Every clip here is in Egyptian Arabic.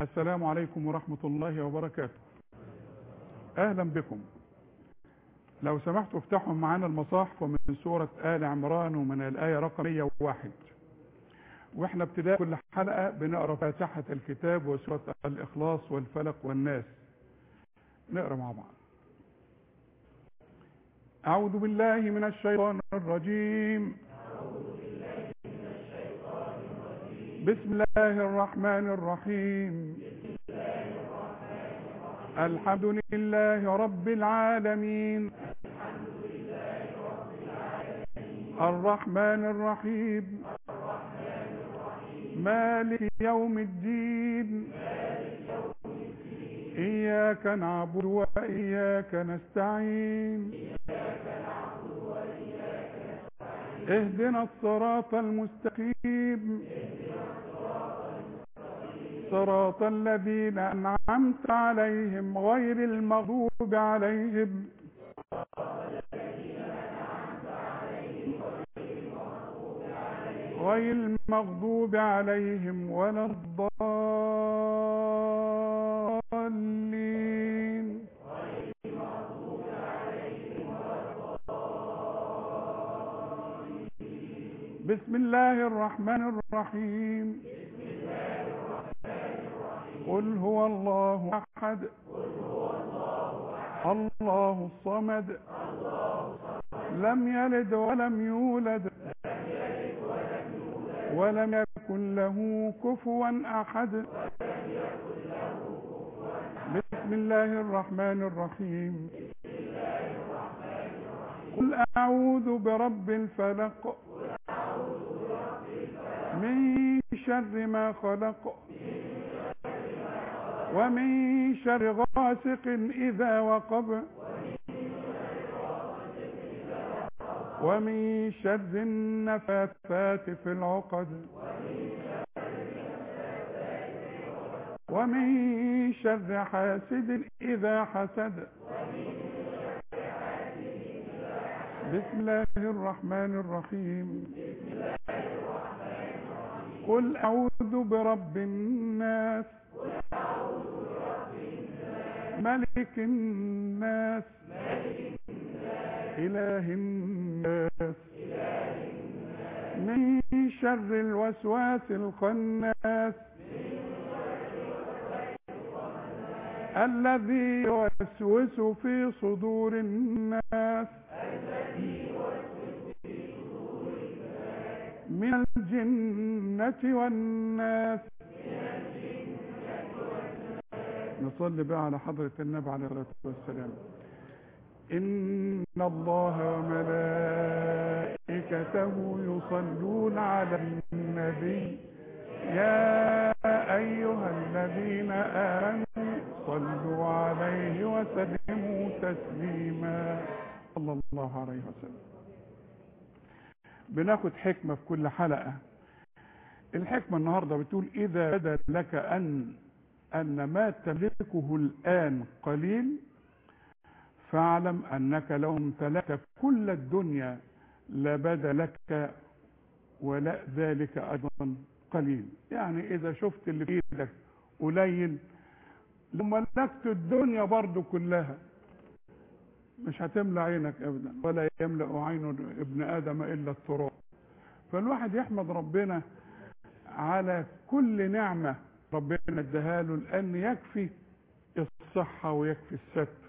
السلام عليكم ورحمة الله وبركاته أهلا بكم لو سمحتوا افتحوا معانا المصاحف ومن سورة آل عمران ومن الآية رقم 101 واحنا ابتداء كل حلقة بنقرأ فاتحة الكتاب وسورة الإخلاص والفلق والناس نقرأ مع بعض أعوذ بالله من الشيطان الرجيم بسم الله الرحمن الرحيم الحمد لله رب العالمين الرحمن الرحيم مالك يوم الدين إياك نعبد وإياك نستعين اهدنا الصراط المستقيم صراط الذين أنعمت عليهم غير المغضوب عليهم غير المغضوب عليهم ولا الضالين بسم الله الرحمن الرحيم قل هو الله أحد الله الصمد لم يلد ولم يولد ولم يكن له كفوا أحد بسم الله الرحمن الرحيم قل أعوذ برب الفلق من شر ما خلق ومن شر غاسق إذا وقب ومن شر النفاثات في العقد ومن شر حاسد إذا حسد بسم الله الرحمن الرحيم قل أعوذ برب الناس ملك الناس إله الناس من شر الوسواس الخناس الذي يوسوس في صدور الناس من الجنة والناس نصلي بقى على حضرة النبي عليه الصلاة والسلام إن الله وملائكته يصلون على النبي يا أيها الذين آمنوا صلوا عليه وسلموا تسليما صلى الله عليه وسلم بناخد حكمة في كل حلقة الحكمة النهاردة بتقول إذا بدا لك أن أن ما تملكه الآن قليل فاعلم أنك لو امتلكت كل الدنيا لبدا لك ولا ذلك أيضا قليل يعني إذا شفت اللي في إيدك قليل لو ملكت الدنيا برضو كلها مش هتملى عينك ابدا ولا يملأ عين ابن آدم إلا التراب فالواحد يحمد ربنا على كل نعمة ربنا اداها له لأن يكفي الصحة ويكفي الستر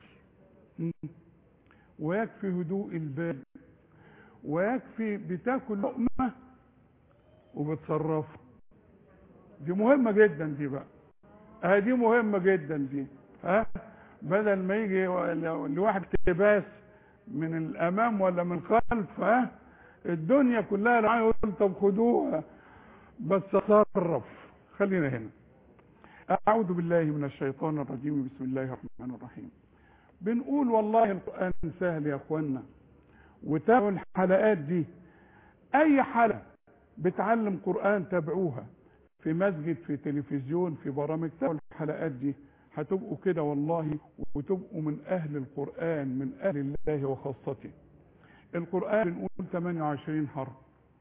ويكفي هدوء البال ويكفي بتاكل لقمة وبتصرفها دي مهمة جدا دي بقى اه دي مهمة جدا دي ها بدل ما يجي لواحد اقتباس من الامام ولا من الخلف ها الدنيا كلها معايا يقول طب خدوها بس اتصرف خلينا هنا اعوذ بالله من الشيطان الرجيم بسم الله الرحمن الرحيم بنقول والله القرآن سهل يا اخوانا وتابعوا الحلقات دي اي حلقة بتعلم قرآن تابعوها في مسجد في تلفزيون في برامج تابعوا الحلقات دي هتبقوا كده والله وتبقوا من اهل القرآن من اهل الله وخاصته القرآن بنقول 28 حرف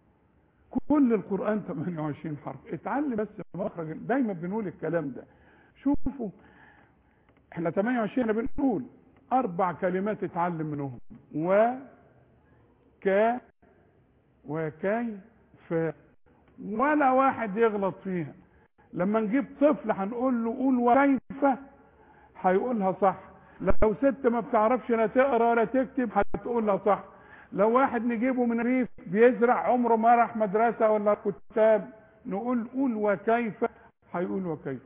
كل القرآن 28 حرف اتعلم بس مخرج دايما بنقول الكلام ده شوفوا احنا 28 بنقول اربع كلمات اتعلم منهم و ك وكيف ولا واحد يغلط فيها لما نجيب طفل هنقول له قول وكيف هيقولها صح لو ست ما بتعرفش لا تقرا ولا تكتب هتقولها صح لو واحد نجيبه من ريف بيزرع عمره ما راح مدرسه ولا كتاب نقول قول وكيف هيقول وكيف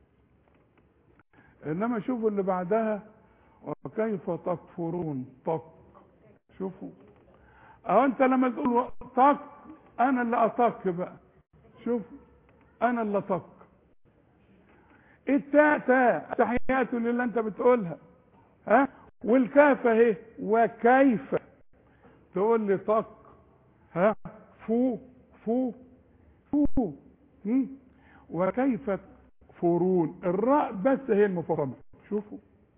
انما شوفوا اللي بعدها وكيف تكفرون طق شوفوا اهو انت لما تقول طق انا اللي اطق بقى شوف انا اللي طق التاء تاء تحيات لله انت بتقولها ها والكاف اهي وكيف تقول لي طق ها فو فو فو هم؟ وكيف تكفرون الراء بس هي المفخمه شوفوا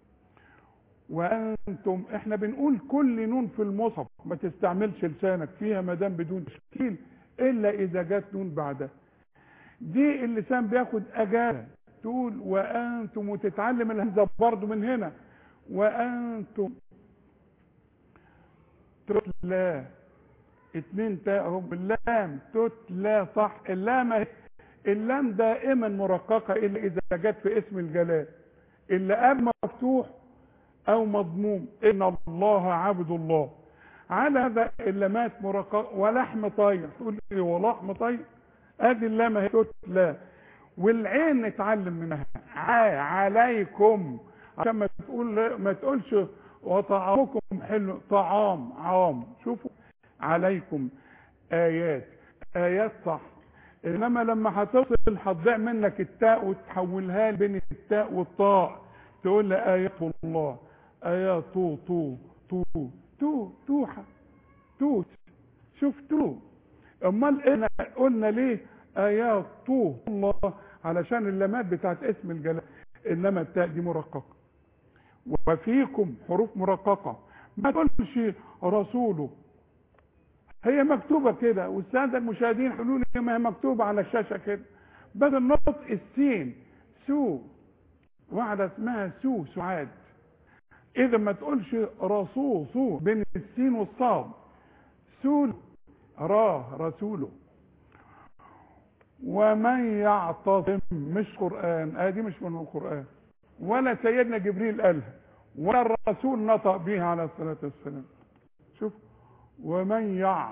وانتم احنا بنقول كل نون في المصحف ما تستعملش لسانك فيها ما دام بدون تشكيل الا اذا جت نون بعدها دي اللسان بياخد اجازه تقول وانتم وتتعلم الهمزه برضه من هنا وانتم تتلى اتنين تاء اهو باللام تتلى صح اللام اهي. اللام دائما مرققه الا اذا جت في اسم الجلال اللي قبل مفتوح او مضموم ان الله عبد الله على هذا اللامات مرققه ولحم طير تقول ايه ولحم طير ادي اللام اهي تتلى والعين نتعلم منها ع- عليكم عشان ما تقول ما تقولش وطعامكم حلو طعام عام شوفوا عليكم ايات ايات صح انما لما هتوصل هتضيع منك التاء وتحولها بين التاء والطاء تقول لي ايات الله ايات تو تو تو تو توحة توت شوف تو امال احنا قلنا ليه ايات تو الله علشان اللامات بتاعت اسم الجلال انما التاء دي مرققه وفيكم حروف مرققه ما تقولش رسوله هي مكتوبه كده والساده المشاهدين يقولوا لي ما هي مكتوبه على الشاشه كده بدل نطق السين سو واحده اسمها سو سعاد اذا ما تقولش رسول سو بين السين والصاد سول راه رسوله ومن يعتصم مش قرآن ادي مش من القرآن ولا سيدنا جبريل قالها ولا الرسول نطق بيها عليه الصلاة والسلام شوف ومن يع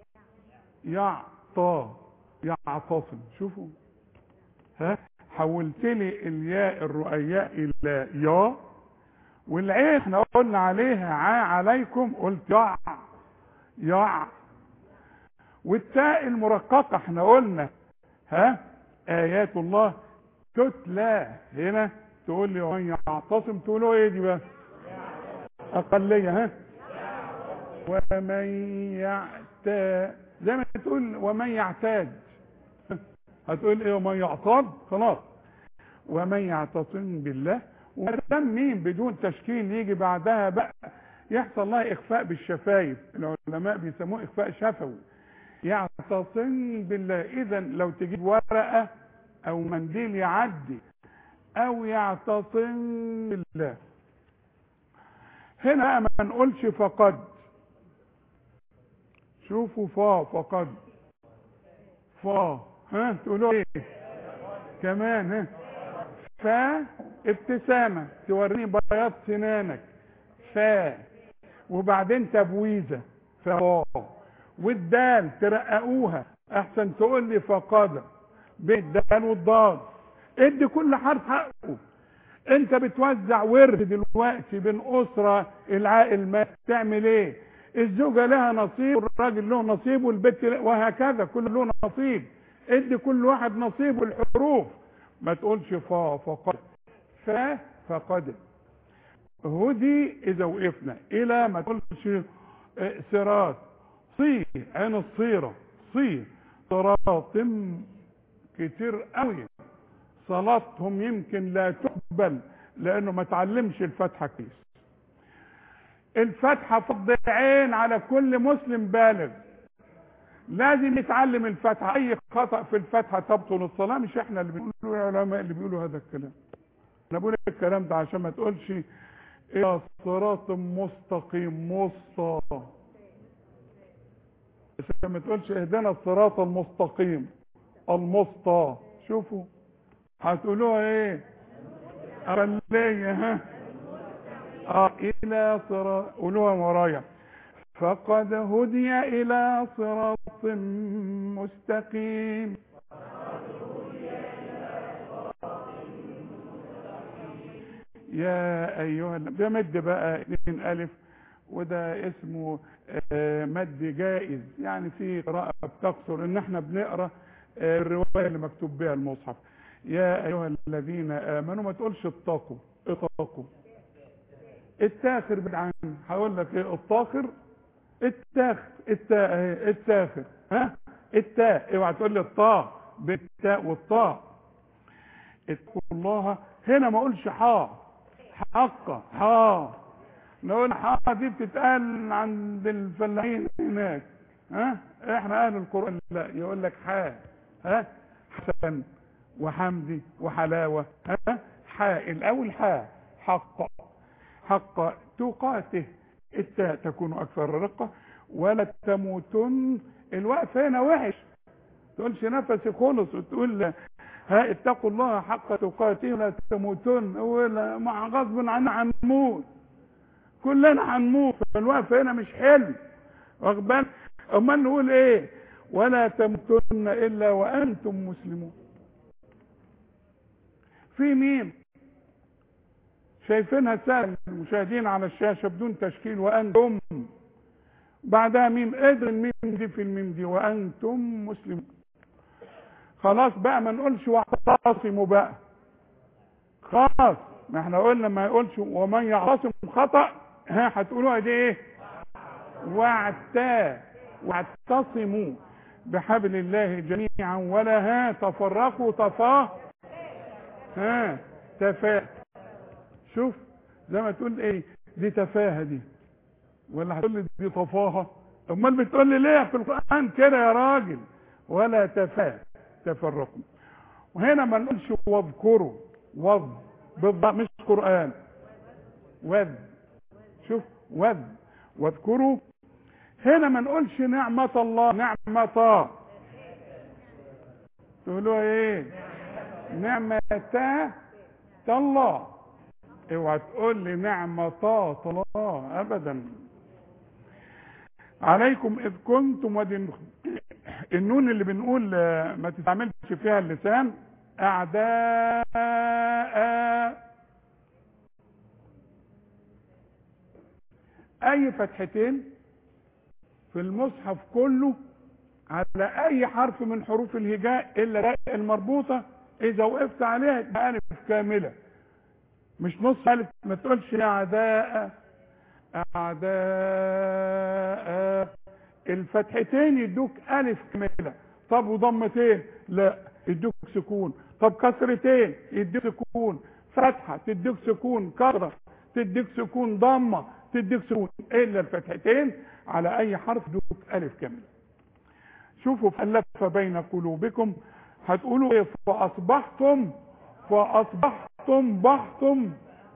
يعطى يعتصم شوفوا ها حولت لي الياء الرؤياء الى يا والعين احنا قلنا عليها ع عليكم قلت يع يع والتاء المرققة احنا قلنا ها ايات الله تتلى هنا تقول لي ومن يعتصم تقولوا ايه دي بقى اقلية ها ومن يعتاد زي ما تقول ومن يعتاد هتقول ايه ومن يعتاد خلاص ومن يعتصم بالله ودام مين بدون تشكيل يجي بعدها بقى يحصل لها اخفاء بالشفايف العلماء بيسموه اخفاء شفوي يعتصم بالله اذا لو تجيب ورقه او منديل يعدي او يعتصم بالله هنا ما نقولش فقد شوفوا فا فقد فا ها تقولوا ايه كمان ها فا ابتسامة توريني بياض سنانك فا وبعدين تبويزة فا والدال ترققوها احسن تقول لي فقد بين الدال والضاد ادي كل حرف حقه انت بتوزع ورد دلوقتي بين اسره العائل ما تعمل ايه الزوجه لها نصيب والراجل له نصيب والبنت له- وهكذا كل له نصيب ادي كل واحد نصيبه الحروف ما تقولش فا فقد فا فقد هدي اذا وقفنا الى ما تقولش اه، صراط صي عين الصيره صي صراط كتير قوي صلاتهم يمكن لا تقبل لانه ما تعلمش الفاتحه كويس الفاتحه فرض عين على كل مسلم بالغ لازم يتعلم الفاتحه اي خطا في الفاتحه تبطل الصلاه مش احنا اللي بنقوله العلماء اللي بيقولوا هذا الكلام انا بقول الكلام ده عشان ما تقولش الى صراط مستقيم مسطى عشان ما تقولش اهدنا الصراط المستقيم المسطى شوفوا هتقولوها ايه أقلية ها اه الى صراط قولوها ورايا فقد هدي الى صراط مستقيم يا ايها ده مد بقى اتنين الف وده اسمه آه، مد جائز يعني في قراءة بتقصر ان احنا بنقرا آه، الرواية اللي مكتوب بها المصحف يا ايها الذين امنوا ما تقولش اتقوا اتقوا التاخر بدعان هقول لك ايه الطاخر التاخر التاء اهي التاخر ها التاء اوعى تقول لي الطاء بالتاء والطاء اتقوا الله هنا ما اقولش حا حقه حا نقول حا دي بتتقال عند الفلاحين هناك ها احنا اهل القران لا يقول لك حا ها حسن وحمدي وحلاوه ها حاء الاول حاء حق حق تقاته التاء تكون اكثر رقه ولا تموتن الوقف هنا وحش تقولش نفسي خلص وتقول ها اتقوا الله حق تقاته ولا تموتن ولا مع غصب عنا هنموت كلنا هنموت فالوقف هنا مش حلو واخد بالك امال نقول ايه ولا تموتن الا وانتم مسلمون في مين شايفينها سهل المشاهدين على الشاشه بدون تشكيل وانتم بعدها ميم ادر الميم دي في الميم دي وانتم مسلمون خلاص بقى ما نقولش واعتصموا بقى خلاص ما احنا قلنا ما يقولش ومن يعتصم خطأ ها هتقولوها دي ايه واعتا واعتصموا بحبل الله جميعا ولا ها تفرقوا تفاه ها تفاه شوف زي ما تقول ايه دي تفاهه دي ولا هتقول لي دي طفاهه امال بتقول لي ليه في القران كده يا راجل ولا تفاه تفرقوا وهنا ما نقولش واذكروا وذ بالضبط مش قران وذ شوف وذ واذكروا هنا ما نقولش نعمة الله نعمة تقولوا ايه نعمة الله اوعى تقول لي نعمة الله ابدا عليكم اذ كنتم ودي النون اللي بنقول آه، ما تستعملش فيها اللسان اعداء اي فتحتين في المصحف كله على اي حرف من حروف الهجاء الا الراء المربوطه اذا وقفت عليها تبقى الف كامله مش نص الف ما تقولش يا اعداء اعداء الفتحتين يدوك الف كامله طب وضمتين لا يدوك سكون طب كسرتين يدوك سكون فتحه تديك سكون كسره تديك سكون ضمه تديك سكون الا الفتحتين على اي حرف يدوك الف كامله شوفوا فالف بين قلوبكم هتقولوا ايه فاصبحتم فاصبحتم بحتم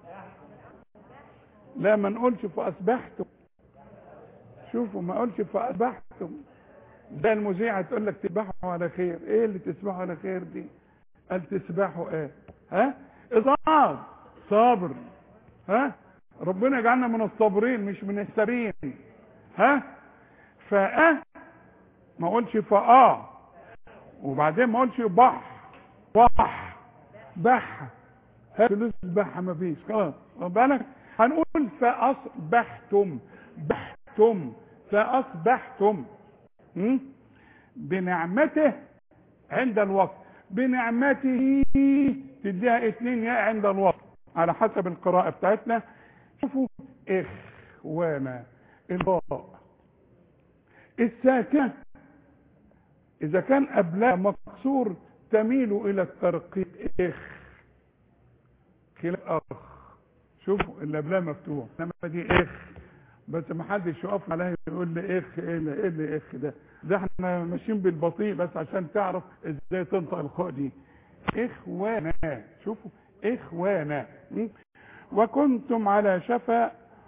لا ما نقولش فاصبحتم شوفوا ما اقولش فاصبحتم ده المذيعة تقول لك تسبحوا على خير ايه اللي تسبحوا على خير دي قال تسبحوا ايه ها اصاب صابر ها ربنا يجعلنا من الصابرين مش من السابين ها فأه ما اقولش فآه وبعدين ما اقولش بح بح بح ها فلوس بح ما فيش خلاص واخد بالك هنقول فأصبحتم بحتم فأصبحتم م? بنعمته عند الوقت بنعمته تديها اتنين ياء عند الوقت على حسب القراءة بتاعتنا شوفوا اخوانا الباء الساكنة اذا كان قبلها مكسور تميل الى الترقيق اخ خلاف اخ شوفوا اللي قبلها مفتوح انما دي اخ بس ما حدش يقف عليها يقول لي اخ ايه اللي ايه اللي اخ ده ده احنا ماشيين بالبطيء بس عشان تعرف ازاي تنطق الخاء دي اخوانا شوفوا إخوانا م? وكنتم على شفا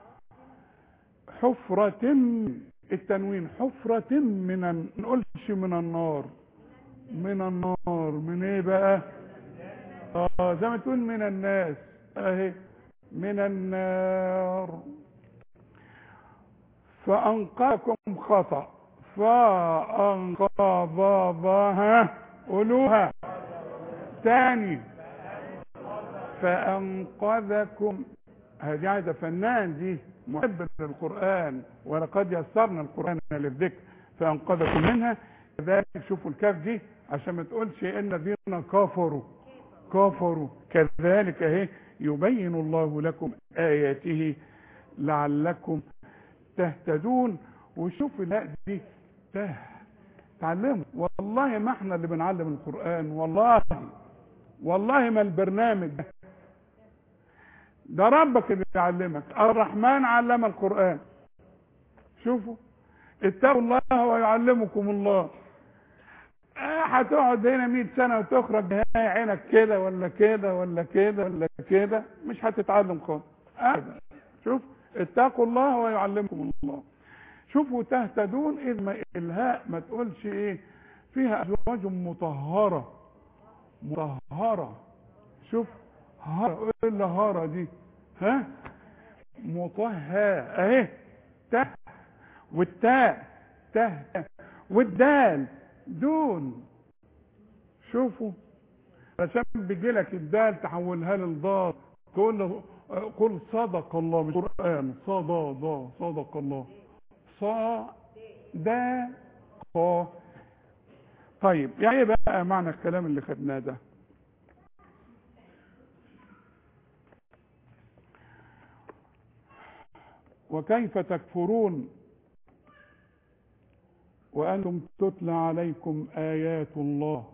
حفرة التنوين حفرة من الن- ما نقولش من النار من النار من ايه بقى اه زي ما تقول من الناس اهي من النار فأنقاكم خطأ فأنقذها قولوها تاني فأنقذكم هذه عايزة فنان دي محب للقرآن ولقد يسرنا القرآن للذكر فأنقذكم منها كذلك شوفوا الكاف دي عشان ما تقولش إن الذين كفروا كفروا كذلك اهي يبين الله لكم آياته لعلكم تهتدون وشوف الهاء دي ته تعلموا والله ما احنا اللي بنعلم القرآن والله والله ما البرنامج ده ده ربك اللي يعلمك الرحمن علم القرآن شوفوا اتقوا الله ويعلمكم الله آه، هتقعد هنا 100 سنة وتخرج نهاية عينك كده ولا كده ولا كده ولا كده مش هتتعلم خالص ابدا شوف اتقوا الله ويعلمكم الله شوفوا تهتدون اذ ما الهاء ما تقولش ايه فيها ازواج مطهرة مطهرة شوف هارة ايه اللي هارة دي ها مطهى اهي ته والتاء ته والدال دون شوفوا عشان بيجي لك الدال تحولها للضاد تقول له آه، قل صدق الله بالقران صدق صدق الله صا دا قا طيب يعني ايه بقى معنى الكلام اللي خدناه ده وكيف تكفرون وأنتم تتلى عليكم آيات الله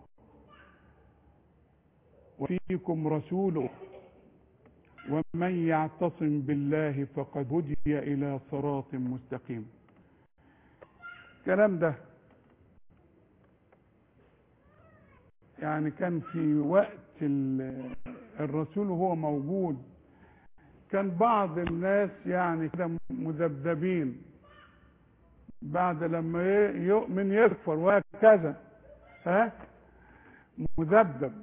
وفيكم رسوله ومن يعتصم بالله فقد هدي إلى صراط مستقيم الكلام ده يعني كان في وقت ال- الرسول وهو موجود كان بعض الناس يعني كده مذبذبين بعد لما ي- يؤمن يكفر وهكذا ها مذبذب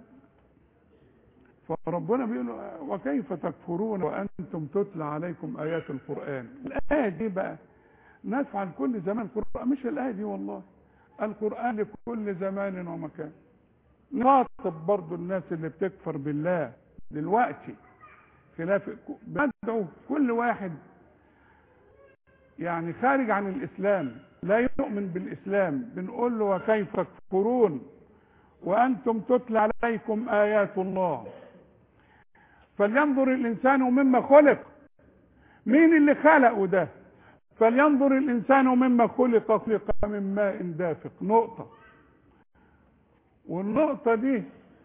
فربنا بيقول وكيف تكفرون وانتم تتلى عليكم ايات القران الايه دي بقى نفعل كل زمان القران مش الايه دي والله القران لكل زمان ومكان نخاطب برضو الناس اللي بتكفر بالله دلوقتي خلاف بدعو كل واحد يعني خارج عن الاسلام لا يؤمن بالاسلام بنقول له وكيف تكفرون وانتم تتلى عليكم ايات الله فلينظر الانسان مما خلق مين اللي خلقه ده فلينظر الانسان مما خلق خلق من ماء دافق نقطه والنقطه دي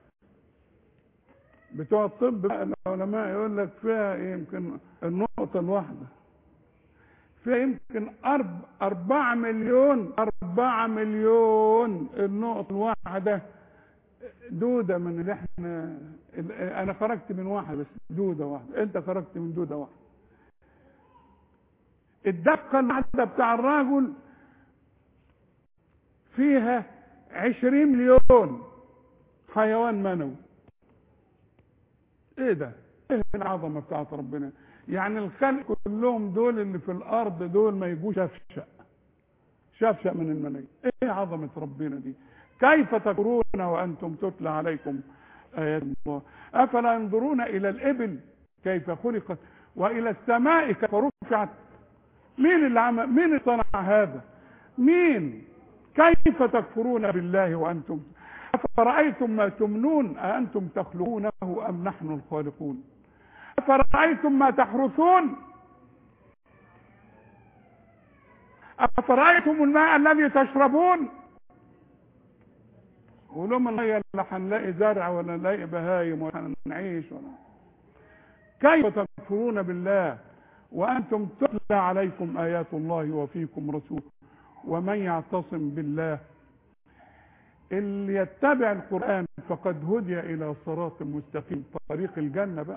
بتوع الطب بقى العلماء يقول لك فيها يمكن النقطه الواحده فيها يمكن أرب أربعة مليون أربعة مليون النقط الواحدة دودة من اللي احنا أنا خرجت من واحد بس دودة واحدة أنت خرجت من دودة واحدة الدقة الواحدة بتاع الرجل فيها عشرين مليون حيوان منوي ايه ده ايه العظمة بتاعت ربنا يعني الخلق كلهم دول اللي في الارض دول ما يجوش شفشق شفشق من المني ايه عظمة ربنا دي كيف تكفرون وانتم تتلى عليكم ايات الله افلا ينظرون الى الابل كيف خلقت والى السماء كيف رفعت مين اللي عمل مين اللي صنع هذا مين كيف تكفرون بالله وانتم افرايتم ما تمنون اانتم تخلقونه ام نحن الخالقون أفرأيتم ما تحرثون أفرأيتم الماء الذي تشربون قولوا من المية اللي هنلاقي زرع ولا نلاقي بهايم ولا نعيش ولا كيف تكفرون بالله وأنتم تتلى عليكم آيات الله وفيكم رسول ومن يعتصم بالله اللي يتبع القرآن فقد هدي إلى صراط مستقيم طريق الجنة بقى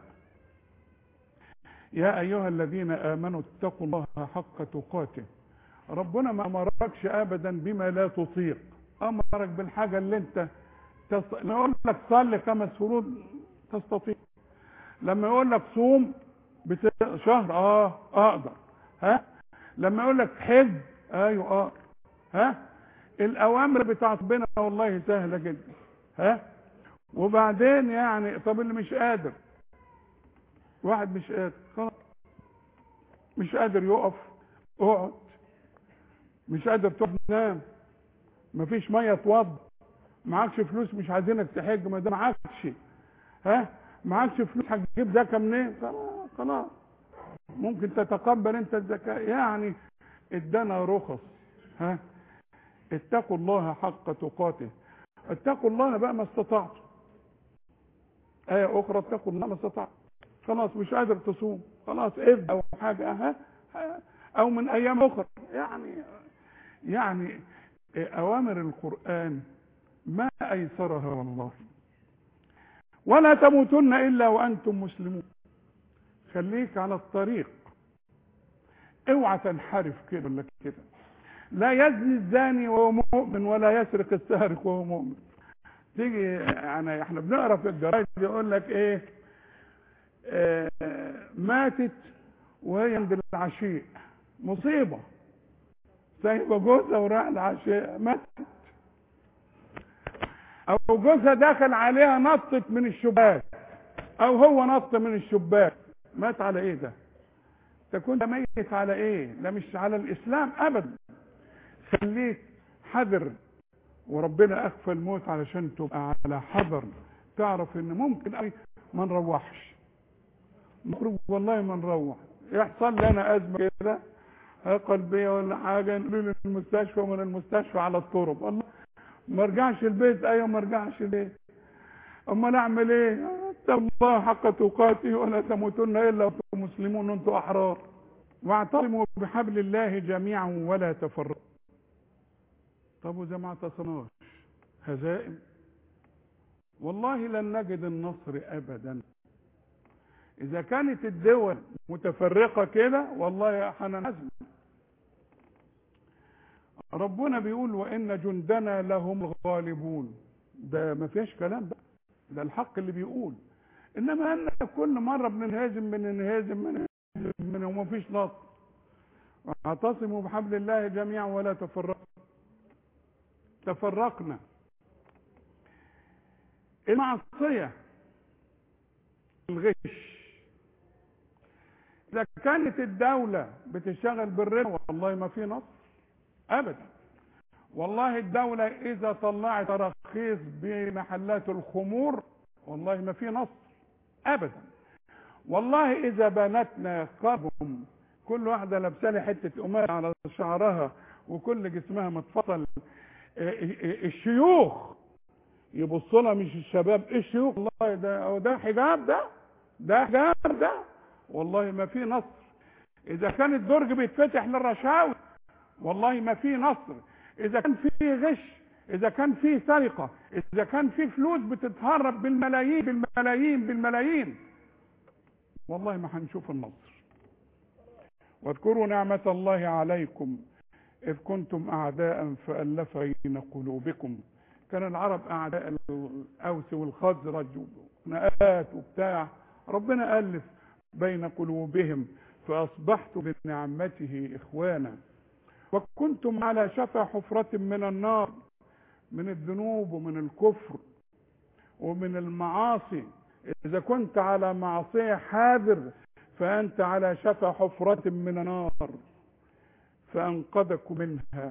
يا أيها الذين آمنوا اتقوا الله حق تقاته ربنا ما أمركش أبدا بما لا تطيق أمرك بالحاجة اللي أنت تص... لما يقول لك صلي خمس فروض تستطيع لما يقول لك صوم بت... شهر اه اقدر ها لما يقول لك حج ايوه اقدر ها الاوامر بتاعت ربنا والله سهله جدا ها وبعدين يعني طب اللي مش قادر واحد مش قادر خلاص مش قادر يقف اقعد مش قادر تقف نام مفيش ميه توضى معكش فلوس مش عايزينك تحج ما ده معكش ها معكش فلوس هتجيب زكاه منين خلاص خلاص ممكن تتقبل انت الزكاه يعني ادانا رخص ها اتقوا الله حق تقاته اتقوا الله بقى ما استطعتم آية أخرى اتقوا الله ما استطعتم خلاص مش قادر تصوم خلاص ابدا أو حاجة ها أو من أيام أخرى يعني يعني أوامر القرآن ما أيسرها والله ولا تموتن إلا وأنتم مسلمون خليك على الطريق اوعى تنحرف كده ولا كده لا يزني الزاني وهو مؤمن ولا يسرق السارق وهو مؤمن تيجي يعني احنا بنقرا في الجرايد يقول لك ايه آه ماتت وهي عند العشيء مصيبه سايبه جوزها وراح العشاء ماتت او جوزها دخل عليها نطت من الشباك او هو نط من الشباك مات على ايه ده تكون ميت على ايه ده مش على الاسلام ابدا خليك حذر وربنا اخفى الموت علشان تبقى على حذر تعرف ان ممكن أي ما نروحش نخرج والله ما نروح يحصل لنا ازمه كده قلبيه ولا حاجه نقول للمستشفى ومن المستشفى على الطرق الله ما ارجعش البيت ايوه ما ارجعش البيت امال اعمل ايه اتقوا الله حق تقاته ولا تموتن الا وانتم مسلمون وانتم احرار واعتصموا بحبل الله جميعا ولا تفرقوا طب واذا ما اعتصمناش هزائم والله لن نجد النصر ابدا اذا كانت الدول متفرقه كده والله هننهزم ربنا بيقول وان جندنا لهم الغالبون ده ما فيهاش كلام بقى ده الحق اللي بيقول انما ان كل مره بننهزم بننهزم بننهزم من وما فيش نصر اعتصموا بحبل الله جميعا ولا تفرقوا تفرقنا المعصيه الغش اذا كانت الدوله بتشتغل بالربا والله ما في نصر ابدا والله الدولة اذا طلعت تراخيص بمحلات الخمور والله ما في نصر ابدا والله اذا بناتنا قرهم كل واحدة لابسة لي حتة قماش على شعرها وكل جسمها متفصل الشيوخ يبصوا لها مش الشباب الشيوخ والله ده ده حجاب ده ده حجاب ده والله ما في نصر اذا كان الدرج بيتفتح للرشاوي والله ما في نصر اذا كان في غش اذا كان في سرقه اذا كان في فلوس بتتهرب بالملايين بالملايين بالملايين والله ما هنشوف النصر واذكروا نعمة الله عليكم إذ كنتم أعداء فألف بين قلوبكم كان العرب أعداء الأوس والخزرج وخناقات وبتاع ربنا ألف بين قلوبهم فأصبحتم بنعمته إخوانا وكنتم على شفا حفرة من النار من الذنوب ومن الكفر ومن المعاصي إذا كنت على معصية حاذر فأنت على شفا حفرة من النار فأنقذكم منها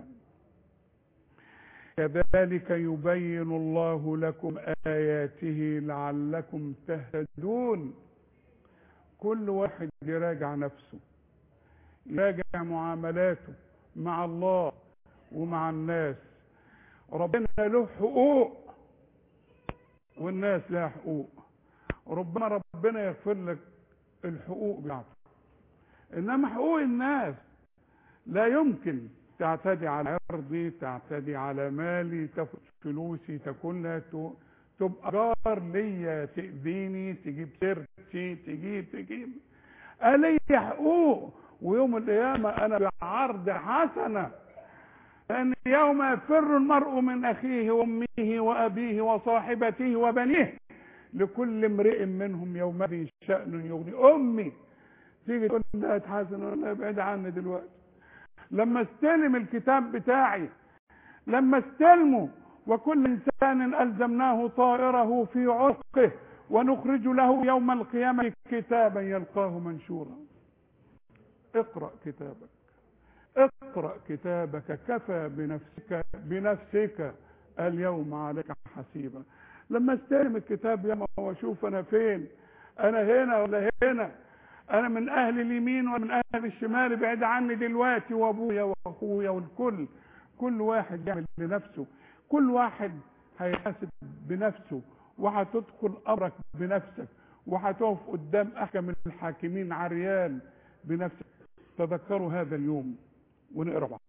كذلك يبين الله لكم آياته لعلكم تهتدون كل واحد يراجع نفسه يراجع معاملاته مع الله ومع الناس ربنا له حقوق والناس لها حقوق ربنا ربنا يغفر لك الحقوق بتاعته انما حقوق الناس لا يمكن تعتدي على عرضي تعتدي على مالي تاخد فلوسي تاكلها ت- تبقى جار ليا تأذيني تجيب سيرتي تجيب تجيب ألي حقوق ويوم القيامة أنا بعرض حسنة لأن يوم يفر المرء من أخيه وأمه وأبيه وصاحبته وبنيه لكل امرئ منهم يومئذ شأن يغني أمي تيجي تقول لها اتحسن ولا ابعد عني دلوقتي لما استلم الكتاب بتاعي لما استلمه وكل انسان الزمناه طائره في عنقه ونخرج له يوم القيامه كتابا يلقاه منشورا اقرا كتابك اقرا كتابك كفى بنفسك بنفسك اليوم عليك حسيبا لما استلم الكتاب ياما واشوف انا فين انا هنا ولا هنا انا من اهل اليمين ومن اهل الشمال بعيد عني دلوقتي وابويا واخويا والكل كل واحد يعمل لنفسه كل واحد هيحاسب بنفسه وهتدخل امرك بنفسك وهتقف قدام احكم الحاكمين عريان بنفسك تذكروا هذا اليوم ونقرا بعض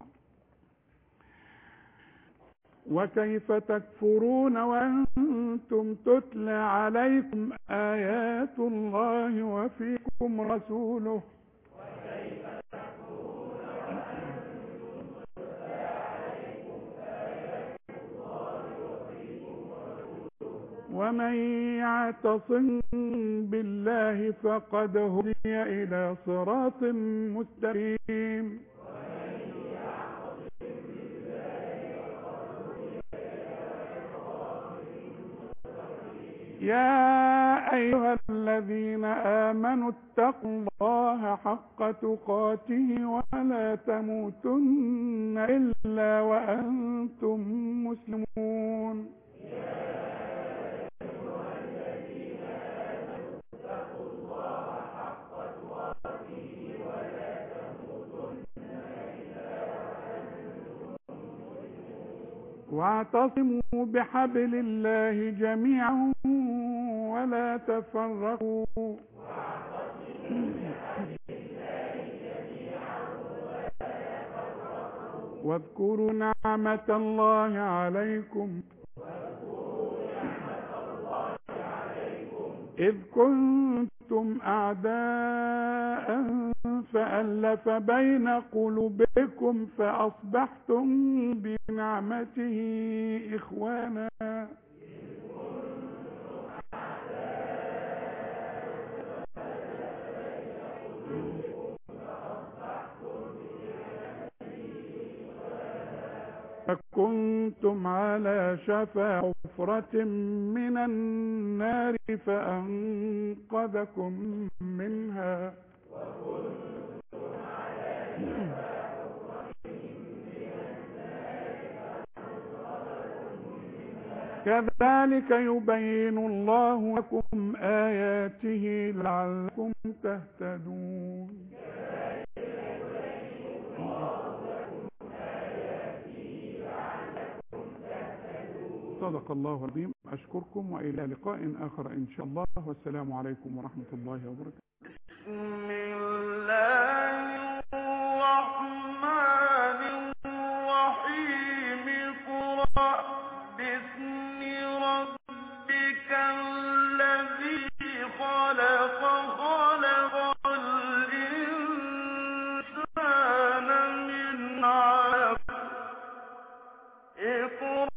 وكيف تكفرون وانتم تتلى عليكم ايات الله وفيكم رسوله ومن يعتصم بالله فقد هدي الى صراط مستقيم يا أيها الذين آمنوا اتقوا الله حق تقاته ولا تموتن إلا وأنتم مسلمون واعتصموا بحبل الله جميعا ولا تفرقوا واذكروا نعمة الله عليكم إذ كنتم أعداء فألف بين قلوبكم فأصبحتم بنعمته إخوانا فكنتم على شفا حفرة من النار فأنقذكم منها كذلك يبين الله لكم آياته لعلكم تهتدون صدق الله العظيم أشكركم وإلى لقاء آخر إن شاء الله والسلام عليكم ورحمة الله وبركاته بسم الله الرحمن الرحيم اقرأ باسم ربك الذي خلق خلق الإنسان من علق اقرأ